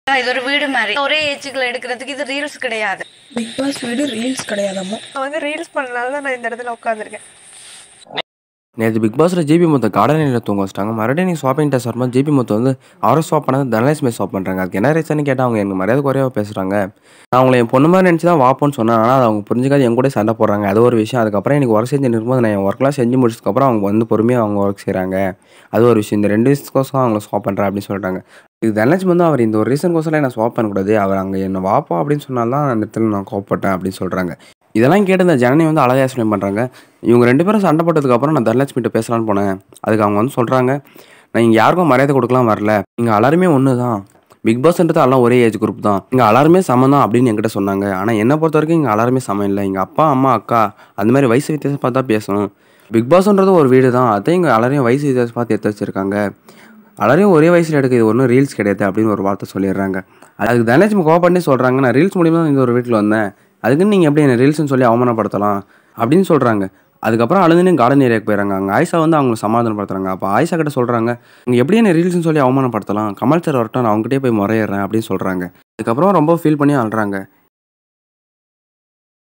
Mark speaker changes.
Speaker 1: இது ஒரு வீடு மாதிரி ஒரே ஏஜுக்குள்ள எடுக்கிறதுக்கு இது ரீல்ஸ் கிடையாது
Speaker 2: பிக் பாஸ் வீடு ரீல்ஸ் கிடையாதாம்மா
Speaker 3: நான் வந்து ரீல்ஸ் பண்ணனால தான் நான் இந்த இடத்துல உட்காந்துருக்கேன்
Speaker 4: நேற்று பிக் பாஸில் ஜிபி மொத்த கார்டனில் தூங்க வச்சிட்டாங்க மறுபடியும் நீங்கள் ஸ்வாப்பிங் டெஸ்ட் வரும்போது ஜிபி மொத்தம் வந்து அவரை ஸ்வாப் பண்ணது தனலட்சுமி ஸ்வாப் பண்ணுறாங்க அதுக்கு என்ன ரீசன் கேட்டால் அவங்க எனக்கு மரியாதை குறைவாக பேசுகிறாங்க நான் அவங்கள என் பொண்ணு மாதிரி நினச்சி தான் வாப்போன்னு சொன்னேன் ஆனால் அதை அவங்க புரிஞ்சுக்காது என் கூட சண்டை போடுறாங்க அது ஒரு விஷயம் அதுக்கப்புறம் எனக்கு ஒர்க் செஞ்சு இருக்கும்போது நான் என் ஒர்க்லாம் செஞ்சு முடிச்சதுக்கப்புறம் அவங்க வந்து பொறுமையாக அவங்க ஒர்க் செய்கிறாங்க அது ஒரு விஷயம் இந்த ரெண்டு விஷயத்துக்கோசம் அவங்கள ஸ்வாப் பண்ணுறேன் அப்படின்னு சொல்கிறாங்க இது தனலட்சுமி வந்து அவர் இந்த ஒரு ரீசனுக்கோசம் என்ன ஸ்வாப் பண்ணக்கூடாது அவர் அங்கே என்ன வாப்பா அப்படின்னு சொன்னால்தான் அந்த இடத்துல நான் கோவப்பட்டேன் அப்படின்னு சொல்கிறாங்க இதெல்லாம் கேட்டு இந்த ஜனனி வந்து அழகாக எக்ஸ்பிளைன் பண்ணுறாங்க இவங்க ரெண்டு பேரும் சண்டை போட்டதுக்கப்புறம் நான் தனலட்சுமிகிட்ட பேசலான்னு போனேன் அதுக்கு அவங்க வந்து சொல்கிறாங்க நான் இங்கே யாருக்கும் மரியாதை கொடுக்கலாம் வரல இங்கே எல்லாருமே ஒன்று தான் பிக் பாஸ்ன்றது எல்லாம் ஒரே ஏஜ் குரூப் தான் இங்கே எல்லாருமே சமம் தான் அப்படின்னு என்கிட்ட சொன்னாங்க ஆனால் என்னை பொறுத்த வரைக்கும் இங்கே எல்லாருமே சமம் இல்லை எங்கள் அப்பா அம்மா அக்கா அந்த மாதிரி வயசு வித்தியாசம் பார்த்தா பேசணும் பிக் பாஸ்ன்றது ஒரு வீடு தான் அதையும் இங்கே எல்லாரையும் வயசு வித்தியாசம் பார்த்து எடுத்து வச்சிருக்காங்க எல்லாரையும் ஒரே வயசில் எடுக்க இது ஒன்றும் ரீல்ஸ் கிடையாது அப்படின்னு ஒரு வார்த்தை சொல்லிடுறாங்க அதுக்கு தனலட்சுமி கோவம் பண்ணி சொல்கிறாங்க நான் ரீல்ஸ் மூலியமாக தான் இந்த ஒரு வீட்டில் வந்தேன் அதுக்குன்னு நீங்கள் எப்படி என்ன ரீல்ஸ்னு சொல்லி அவமானப்படுத்தலாம் அப்படின்னு சொல்கிறாங்க அதுக்கப்புறம் அழுதுன்னு கார்டன் ஏரியாவுக்கு போயிடறாங்க அங்கே ஆயிஷா வந்து அவங்க சமாதானப்படுத்துறாங்க அப்போ ஆயிஷா கிட்ட சொல்கிறாங்க நீங்கள் எப்படி என்ன ரீல்ஸ்னு சொல்லி அவமானப்படுத்தலாம் கமல் சார் வரட்டும் நான் அவங்ககிட்டயே போய் முறையிடுறேன் அப்படின்னு சொல்கிறாங்க அதுக்கப்புறம் ரொம்ப ஃபீல் பண்ணி அழுறாங்க